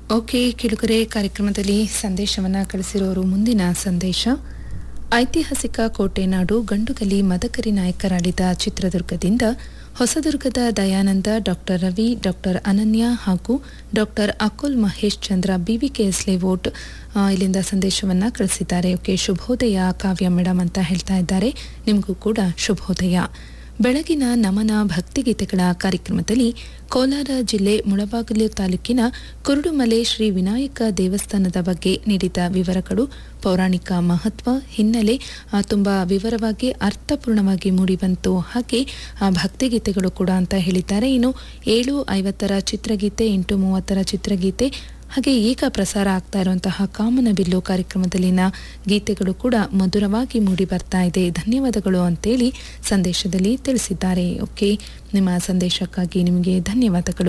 okay ಕಿಳುಗರೆ ಕಾರ್ಯಕ್ರಮದಲ್ಲಿ ಸಂದೇಶವನ್ನ ಕಳಿಸಿರೋರು ಮುಂದಿನ ಸಂದೇಶ ಐತಿಹಾಸಿಕ ಕೋಟೆನಾಡು ಗಂಡುಗಲಿ ಮದಕರಿ ನಾಯಕರಾಡಿದ ಚಿತ್ರದುರ್ಗದಿಂದ ಹೊಸದುರ್ಗದ ದಯಾನಂದ ಡಾಕ್ಟರ್ ರವಿ ಡಾಕ್ಟರ್ ಅನನ್ಯ ಹಾಗೂ doctor Akul Mahesh Chandra BVKS layout ಆ, ಇಲ್ಲಿಂದ ಸಂದೇಶವನ್ನ ಕಳಿಸಿದ್ದಾರೆ ಓಕೆ ಶುಭೋದಯ ಕಾವ್ಯ ಮೇಡಮ್ ಅಂತ ಹೇಳ್ತಾ ಇದ್ದಾರೆ ನಿಮಗೂ ಕೂಡ ಶುಭೋದಯ ಬೆಳಗಿನ ನಮನ ಭಕ್ತಿಗೀತೆಗಳ ಕಾರ್ಯಕ್ರಮದಲ್ಲಿ ಕೋಲಾರ ಜಿಲ್ಲೆ ಮುಳಬಾಗಿಲು ತಾಲೂಕಿನ ಕುರುಡುಮಲೆ ಶ್ರೀ ವಿನಾಯಕ ದೇವಸ್ಥಾನದ ಬಗ್ಗೆ ನೀಡಿದ ವಿವರಗಳು ಪೌರಾಣಿಕ ಮಹತ್ವ ಹಿನ್ನೆಲೆ ಆ, ತುಂಬಾ ವಿವರವಾಗಿ ಅರ್ಥಪೂರ್ಣವಾಗಿ ಮೂಡಿಬಂತು ಹಾಗೆ ಆ, ಭಕ್ತಿಗೀತೆಗಳು ಕೂಡ ಅಂತ ಹೇಳಿದ್ದಾರೆ ಇನ್ನು ಏಳು ಐವತ್ತರ ಚಿತ್ರಗೀತೆ ಎಂಟು ಮೂವತ್ತರ ಚಿತ್ರಗೀತೆ ಹಾಗೆ ಈಗ ಪ್ರಸಾರ ಆಗ್ತಾ ಇರುವಂತಹ ಕಾಮನಬಿಲ್ಲು ಕಾರ್ಯಕ್ರಮದಲ್ಲಿನ ಗೀತೆಗಳು ಕೂಡ ಮಧುರವಾಗಿ ಮೂಡಿ ಬರ್ತಾ ಇದೆ ಧನ್ಯವಾದಗಳು ಅಂತೇಳಿ ಸಂದೇಶದಲ್ಲಿ ತಿಳಿಸಿದ್ದಾರೆ ಓಕೆ ನಿಮ್ಮ ಸಂದೇಶಕ್ಕಾಗಿ ನಿಮಗೆ ಧನ್ಯವಾದಗಳು